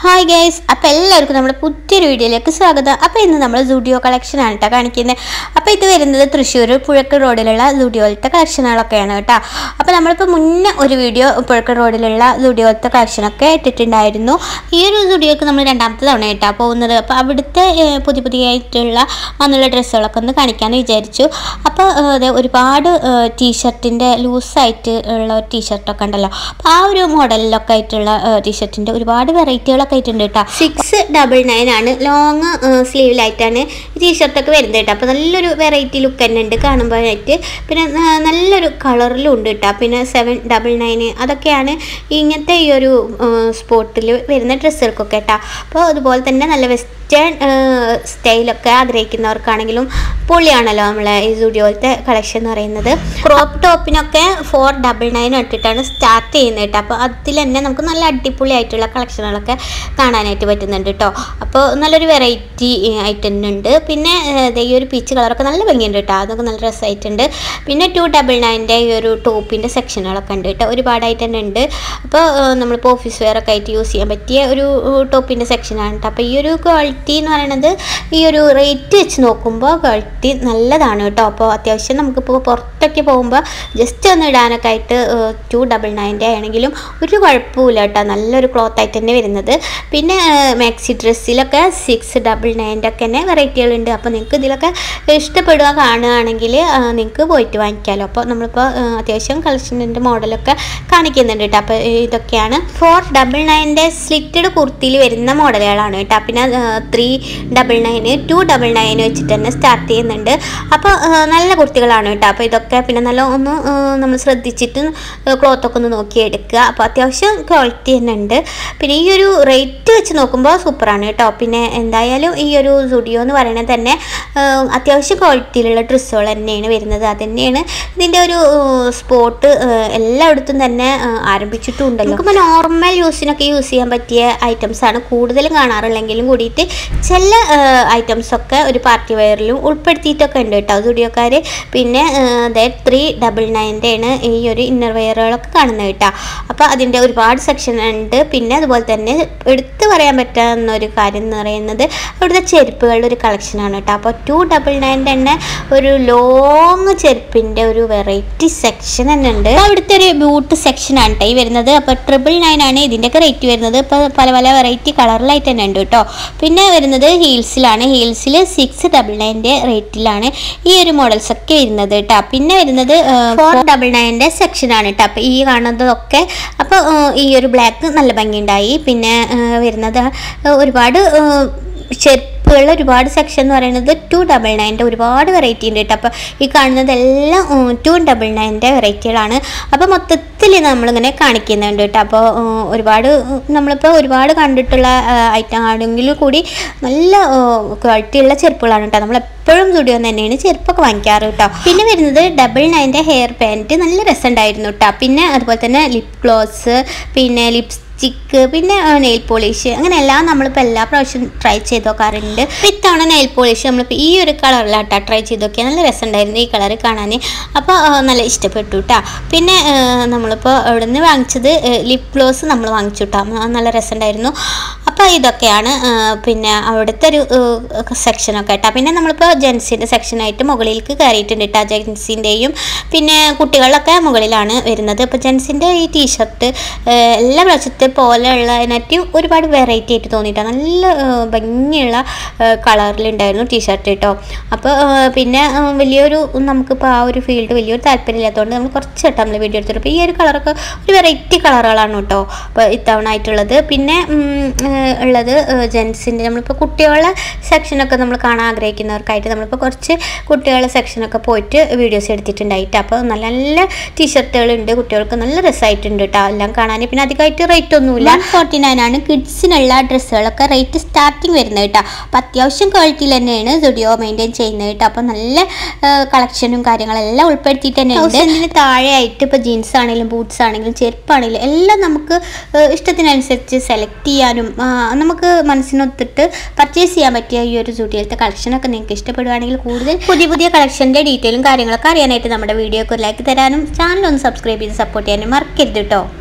hi guys അപ്പോൾ എല്ലാവർക്കും നമ്മുടെ പുതിയൊരു വീഡിയോയിലേക്ക് സ്വാഗതം അപ്പോൾ ഇന്ന് നമ്മൾ സുഡിയോ കളക്ഷനാണ് കേട്ടോ കാണിക്കുന്നത് അപ്പോൾ ഇത് വരുന്നത് തൃശ്ശൂർ പുഴക്കൽ റോഡിലുള്ള സുഡിയോലത്തെ കളക്ഷനുകളൊക്കെയാണ് കേട്ടോ അപ്പോൾ നമ്മളിപ്പോൾ മുന്നേ ഒരു വീഡിയോ പുഴക്കൽ റോഡിലുള്ള സുഡിയോലത്തെ കളക്ഷനൊക്കെ ഇട്ടിട്ടുണ്ടായിരുന്നു ഈ ഒരു സുഡിയോക്ക് നമ്മൾ രണ്ടാമത്തെ തവണ കേട്ടോ പോകുന്നത് അപ്പോൾ അവിടുത്തെ ഏഹ്, പുതിയ പുതിയതായിട്ടുള്ള വന്നുള്ള ഡ്രസ്സുകളൊക്കെ ഒന്ന് കാണിക്കാമെന്ന് വിചാരിച്ചു അപ്പോൾ ഏഹ്, ദേ ഒരുപാട് ടീഷർട്ടിൻ്റെ ലൂസായിട്ട് ഉള്ള ഒരു ടീഷർട്ടൊക്കെ ഉണ്ടല്ലോ അപ്പോൾ ആ ഒരു മോഡലിലൊക്കെ ആയിട്ടുള്ള ടീഷർട്ടിൻ്റെ ഒരുപാട് വെറൈറ്റികളൊക്കെ ആയിട്ടുണ്ട് കേട്ടോ സിക്സ് ഡബിൾ നയൻ ആണ് ലോങ് സ്ലീവിലായിട്ടാണ് ഈ ടീഷർട്ടൊക്കെ വരുന്നത് കേട്ടോ അപ്പോൾ നല്ലൊരു വെറൈറ്റി ലുക്ക് തന്നെ ഉണ്ട് കാണുമ്പോഴായിട്ട് പിന്നെ ന- നല്ലൊരു കളറിലും ഉണ്ട് കേട്ടോ പിന്നെ സെവൻ ഡബിൾ നയൻ അതൊക്കെയാണ് ഇങ്ങനത്തെ ഈ ഒരു സ്പോട്ടിൽ വരുന്ന ഡ്രസ്സുകൾക്കൊക്കെ കേട്ടോ അപ്പോൾ അതുപോലെ തന്നെ നല്ല വെസ്റ്റേൺ സ്റ്റൈലൊക്കെ ആഗ്രഹിക്കുന്നവർക്കാണെങ്കിലും പൊളിയാണല്ലോ നമ്മളെ ഈ സ്റ്റുഡിയോയിലത്തെ കളക്ഷൻ എന്ന് പറയുന്നത് ക്രോപ്പ് ടോപ്പിനൊക്കെ ഫോർ ഡബിൾ നയൻ ഇട്ടിട്ടാണ് സ്റ്റാർട്ട് ചെയ്യുന്നത് കേട്ടോ അപ്പോൾ അതിൽ തന്നെ നമുക്ക് നല്ല അടിപൊളി ആയിട്ടുള്ള കളക്ഷനുകളൊക്കെ കാണാനായിട്ട് പറ്റുന്നുണ്ട് കേട്ടോ അപ്പോൾ നല്ലൊരു വെറൈറ്റി ആയിട്ട് തന്നെ ഉണ്ട് പിന്നെ ഏഹ്, ദേ ഈ ഒരു പീച്ച് കളറൊക്കെ നല്ല ഭംഗിയുണ്ട് കേട്ടോ അതൊക്കെ നല്ല രസമായിട്ടുണ്ട് പിന്നെ ടു ഡബിൾ നയൻ്റെ ഈ ഒരു ടോപ്പിൻ്റെ സെക്ഷനുകളൊക്കെ ഉണ്ട് കേട്ടോ ഒരുപാടായിട്ട് തന്നെ ഉണ്ട് അപ്പോൾ ഏഹ്, നമ്മളിപ്പോൾ ഓഫീസ് വെയർ ഒക്കെ ആയിട്ട് യൂസ് ചെയ്യാൻ പറ്റിയ ഒരു ടോപ്പിൻ്റെ സെക്ഷനാണ് കേട്ടോ അപ്പോൾ ഈ ഒരു ക്വാളിറ്റി എന്ന് പറയുന്നത് ഈ ഒരു റേറ്റ് വെച്ച് നോക്കുമ്പോൾ ക്വാളിറ്റി നല്ലതാണ് കേട്ടോ അപ്പോൾ അത്യാവശ്യം നമുക്കിപ്പോൾ പുറത്തൊക്കെ പോകുമ്പോൾ ജസ്റ്റ് ഒന്ന് ഇടാനൊക്കെ ആയിട്ട് ടു ഡബിൾ നയൻ്റെ ആണെങ്കിലും ഒരു കുഴപ്പമില്ല കേട്ടോ നല്ലൊരു ക്ലോത്ത് ആയിട്ട് തന്നെ വരുന്നത് പിന്നെ മാക്സി ഡ്രസ്സിലൊക്കെ സിക്സ് ഡബിൾ നയൻ്റെ ഒക്കെ തന്നെ വെറൈറ്റികളുണ്ട് അപ്പോൾ നിങ്ങൾക്ക് ഇതിലൊക്കെ ഇഷ്ടപ്പെടുക കാണുകയാണെങ്കിൽ നിങ്ങൾക്ക് പോയിട്ട് വാങ്ങിക്കാമല്ലോ അപ്പോൾ നമ്മളിപ്പോൾ ആ, അത്യാവശ്യം കളക്ഷൻ്റെ മോഡലൊക്കെ കാണിക്കുന്നുണ്ട് കേട്ടോ അപ്പോൾ ഇതൊക്കെയാണ് ഫോർ ഡബിൾ നയൻ്റെ സ്ലിറ്റഡ് കുർത്തിയിൽ വരുന്ന മോഡലുകളാണ് കേട്ടോ പിന്നെ ത്രീ ഡബിൾ നയന് ടു ഡബിൾ നയൻ വെച്ചിട്ട് തന്നെ സ്റ്റാർട്ട് ചെയ്യുന്നുണ്ട് അപ്പോൾ ആ, നല്ല കുർത്തികളാണ് കേട്ടോ അപ്പോൾ ഇതൊക്കെ പിന്നെ നല്ല ഒന്ന് ആ, നമ്മൾ ശ്രദ്ധിച്ചിട്ട് ക്ലോത്തൊക്കെ ഒന്ന് നോക്കി എടുക്കുക അപ്പോൾ അത്യാവശ്യം ക്വാളിറ്റി തന്നെ ഉണ്ട് പിന്നെ ഈ ഒരു റേറ്റ് വെച്ച് നോക്കുമ്പോൾ സൂപ്പറാണ് കേട്ടോ പിന്നെ എന്തായാലും ഈ ഒരു സ്റ്റുഡിയോ എന്ന് പറയുന്നത് തന്നെ ആ, അത്യാവശ്യം ക്വാളിറ്റിയിലുള്ള ഡ്രസ്സുകൾ തന്നെയാണ് വരുന്നത് അത് തന്നെയാണ് ഇതിൻ്റെ ഒരു സ്പോട്ട് എല്ലായിടത്തും തന്നെ ആ, ആരംഭിച്ചിട്ടുണ്ടല്ലോ നമുക്കിപ്പോൾ നോർമൽ യൂസിനൊക്കെ യൂസ് ചെയ്യാൻ പറ്റിയ ഐറ്റംസ് ആണ് കൂടുതലും കാണാറുള്ളെങ്കിലും കൂടിയിട്ട് ചില ഐറ്റംസ് ഒക്കെ ഒരു പാർട്ടി വെയറിലും ഉൾപ്പെടുത്തിയിട്ടൊക്കെ ഉണ്ട് കേട്ടോ സ്റ്റുഡിയോക്കാർ പിന്നെ അതായത് ത്രീ ഡബിൾ നയൻ്റെ ആണ് ഈ ഒരു ഇന്നർ വെയറുകളൊക്കെ കാണുന്നത് കേട്ടോ അപ്പോൾ അതിൻ്റെ ഒരുപാട് സെക്ഷൻ ഉണ്ട് പിന്നെ അതുപോലെ തന്നെ എടുത്തു പറയാൻ പറ്റാവുന്ന ഒരു കാര്യം എന്ന് പറയുന്നത് അവിടുത്തെ ചെരുപ്പുകളുടെ ഒരു കളക്ഷനാണ് കേട്ടോ അപ്പോൾ ടു ഡബിൾ നയൻ്റെ തന്നെ ഒരു ലോങ് ചെരുപ്പിൻ്റെ ഒരു വെറൈറ്റി സെക്ഷൻ തന്നെ ഉണ്ട് അവിടുത്തെ ഒരു ബൂട്ട് സെക്ഷനാണ് കേട്ടോ ഈ വരുന്നത് അപ്പോൾ ട്രിപ്പിൾ നയൻ ആണ് ഇതിൻ്റെയൊക്കെ റേറ്റ് വരുന്നത് ഇപ്പോൾ പല പല വെറൈറ്റി കളറിലായിട്ട് തന്നെ ഉണ്ട് കേട്ടോ പിന്നെ വരുന്നത് ഹീൽസിലാണ് ഹീൽസിൽ സിക്സ് ഡബിൾ നയൻ്റെ റേറ്റിലാണ് ഈ ഒരു മോഡൽസ് ഒക്കെ വരുന്നത് കേട്ടോ പിന്നെ വരുന്നത് ഫോർ ഡബിൾ നയൻ്റെ സെക്ഷനാണ് കേട്ടോ അപ്പോൾ ഈ കാണുന്നതൊക്കെ അപ്പോൾ ഈ ഒരു ബ്ലാക്ക് നല്ല ഭംഗിയുണ്ടായി പിന്നെ ആ, വരുന്നത് ആ, ഒരുപാട് ആ, ചെരുപ്പുകൾ ഒരുപാട് സെക്ഷൻ എന്ന് പറയുന്നത് ടു ഡബിൾ നയൻ്റെ ഒരുപാട് വെറൈറ്റി ഉണ്ട് കേട്ടോ അപ്പോൾ ഈ കാണുന്നതെല്ലാം ടു ഡബിൾ നയൻ്റെ വെറൈറ്റികളാണ് അപ്പോൾ മൊത്തത്തിൽ നമ്മളിങ്ങനെ കാണിക്കുന്നുണ്ട് കേട്ടോ അപ്പോൾ ഉം, ഒരുപാട് ഉം, നമ്മളിപ്പോൾ ഒരുപാട് കണ്ടിട്ടുള്ള ഐറ്റം ആണെങ്കിൽ കൂടി നല്ല ക്വാളിറ്റി ഉള്ള ചെരുപ്പുകളാണ് കേട്ടോ നമ്മൾ എപ്പോഴും സ്റ്റുഡിയോ തന്നെയാണ് ചെരുപ്പൊക്കെ വാങ്ങിക്കാറ് കേട്ടോ പിന്നെ വരുന്നത് ഡബിൾ നയൻ്റെ ഹെയർ പാൻറ്റ് നല്ല രസമുണ്ടായിരുന്നു കേട്ടോ പിന്നെ അതുപോലെ തന്നെ ലിപ് ഗ്ലോസ് പിന്നെ ലിപ്സ്റ്റിക്ക് പിന്നെ നെയിൽ പോളിഷ് അങ്ങനെ എല്ലാം നമ്മളിപ്പോൾ എല്ലാ പ്രാവശ്യം ട്രൈ ചെയ്ത് നോക്കാറുണ്ട് അപ്പോൾ ഇത്തവണ നെയിൽ പോളിഷ് നമ്മളിപ്പോൾ ഈ ഒരു കളറിലാട്ടോ ട്രൈ ചെയ്ത് നോക്കിയാൽ നല്ല രസമുണ്ടായിരുന്നു ഈ കളർ കാണാൻ അപ്പോൾ ആ, നല്ല ഇഷ്ടപ്പെട്ടു കേട്ടോ പിന്നെ ആ, നമ്മളിപ്പോൾ അവിടെ നിന്ന് വാങ്ങിച്ചത് ലിപ് ഗ്ലോസ് നമ്മൾ വാങ്ങിച്ചു കേട്ടോ ആ, നല്ല രസമുണ്ടായിരുന്നു അപ്പോൾ ഇതൊക്കെയാണ് ആ, പിന്നെ അവിടുത്തെ ഒരു സെക്ഷനൊക്കെ കേട്ടോ പിന്നെ നമ്മളിപ്പോൾ ജെൻസിൻ്റെ സെക്ഷനായിട്ട് മുകളിലേക്ക് കയറിയിട്ടുണ്ട് കേട്ടോ ജെൻസിൻ്റെയും പിന്നെ കുട്ടികളിലൊക്കെ മുകളിലാണ് വരുന്നത് അപ്പോൾ ജെൻസിൻ്റെ ഈ ടീഷർട്ട് എല്ലാ പ്രാവശ്യത്തെ പോലെയുള്ളതിനായിട്ട് ഒരുപാട് വെറൈറ്റി ആയിട്ട് തോന്നിയിട്ടാണ് നല്ല ആ, ഭംഗിയുള്ള കളറിലുണ്ടായിരുന്നു ടീഷർട്ട് കേട്ടോ അപ്പോൾ ആ, പിന്നെ ആ, വലിയൊരു നമുക്കിപ്പോൾ ആ ഒരു ഫീൽഡ് വലിയൊരു താല്പര്യമില്ലാത്തതുകൊണ്ട് നമ്മൾ കുറച്ച് കേട്ടോ നമ്മൾ വീഡിയോ എടുത്തിട്ട് അപ്പോൾ ഈ ഒരു കളറൊക്കെ ഒരു വെറൈറ്റി കളറുകളാണ് കേട്ടോ അപ്പോൾ ഇത്തവണ ആയിട്ടുള്ളത് പിന്നെ ഉം, ഏഹ്, ഉള്ളത് ജെൻസിൻ്റെ നമ്മളിപ്പോൾ കുട്ടികളുടെ സെക്ഷനൊക്കെ നമ്മൾ കാണാൻ ആഗ്രഹിക്കുന്നവർക്കായിട്ട് നമ്മളിപ്പോൾ കുറച്ച് കുട്ടികളുടെ സെക്ഷനൊക്കെ പോയിട്ട് വീഡിയോസ് എടുത്തിട്ടുണ്ടായിട്ട് അപ്പോൾ നല്ല നല്ല ടീഷർട്ടുകളുണ്ട് കുട്ടികൾക്ക് നല്ല രസമായിട്ടുണ്ട് കേട്ടോ എല്ലാം കാണാൻ പിന്നെ അധികമായിട്ട് റേറ്റ് ഒന്നുമില്ല ഫോർട്ടി നയൻ ആണ് കിഡ്സിനുള്ള ഡ്രസ്സുകളൊക്കെ റേറ്റ് സ്റ്റാർട്ടിങ് വരുന്നത് കേട്ടോ അപ്പോൾ അത്യാവശ്യം ക്വാളിറ്റിയിൽ തന്നെയാണ് സ്റ്റുഡിയോ മെയിൻറ്റെയിൻ ചെയ്യുന്നത് കേട്ടോ അപ്പോൾ നല്ല കളക്ഷനും കാര്യങ്ങളെല്ലാം ഉൾപ്പെടുത്തിയിട്ട് തന്നെ ഉണ്ട് താഴെയായിട്ട് ഇപ്പോൾ ജീൻസ് ആണെങ്കിലും ബൂട്ട്സ് ആണെങ്കിലും ചെരുപ്പാണെങ്കിലും എല്ലാം നമുക്ക് ഏഹ്, ഇഷ്ടത്തിനനുസരിച്ച് സെലക്ട് ചെയ്യാനും ആ, നമുക്ക് മനസ്സിനൊത്തിട്ട് പർച്ചേസ് ചെയ്യാൻ പറ്റിയ ഈ ഒരു സ്റ്റുഡിയോയിലത്തെ കളക്ഷനൊക്കെ നിങ്ങൾക്ക് ഇഷ്ടപ്പെടുവാണെങ്കിൽ കൂടുതൽ പുതിയ പുതിയ കളക്ഷൻ്റെ ഡീറ്റെയിലും കാര്യങ്ങളൊക്കെ അറിയാനായിട്ട് നമ്മുടെ വീഡിയോക്ക് ഒരു ലൈക്ക് തരാനും ചാനൽ ഒന്ന് സബ്സ്ക്രൈബ് ചെയ്ത് സപ്പോർട്ട് ചെയ്യാനും മറക്കരുത് കേട്ടോ